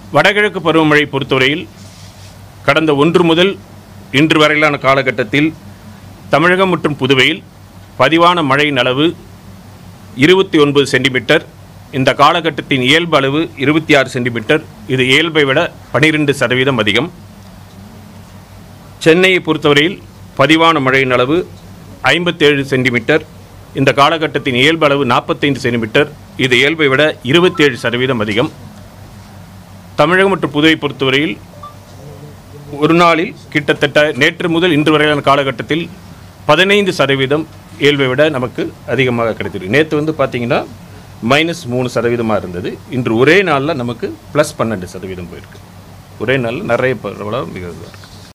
வடகிழக்கு பருவமழை பொறுத்தவரையில் கடந்த ஒன்று முதல் இன்று வரையிலான காலகட்டத்தில் தமிழகம் மற்றும் புதுவையில் பதிவான மழையின் அளவு இருபத்தி ஒன்பது சென்டிமீட்டர் இந்த காலகட்டத்தின் இயல்பு அளவு இருபத்தி ஆறு சென்டிமீட்டர் இது இயல்பை விட பனிரெண்டு சதவீதம் அதிகம் சென்னையை பொறுத்தவரையில் பதிவான மழையின் அளவு ஐம்பத்தேழு சென்டிமீட்டர் இந்த காலகட்டத்தின் இயல்பு அளவு நாற்பத்தைந்து சென்டிமீட்டர் இது இயல்பை விட இருபத்தேழு சதவீதம் அதிகம் தமிழகம் மற்றும் புதுவை பொறுத்தவரையில் ஒரு நாளில் கிட்டத்தட்ட நேற்று முதல் இன்று வரையிலான காலகட்டத்தில் பதினைந்து சதவீதம் இயல்பை விட நமக்கு அதிகமாக கிடைத்திருக்கு நேற்று வந்து பார்த்தீங்கன்னா மைனஸ் மூணு சதவீதமாக இருந்தது இன்று ஒரே நாளில் நமக்கு ப்ளஸ் பன்னெண்டு சதவீதம் போயிருக்கு ஒரே நாளில் நிறைய பரவலாக மிக இருக்கு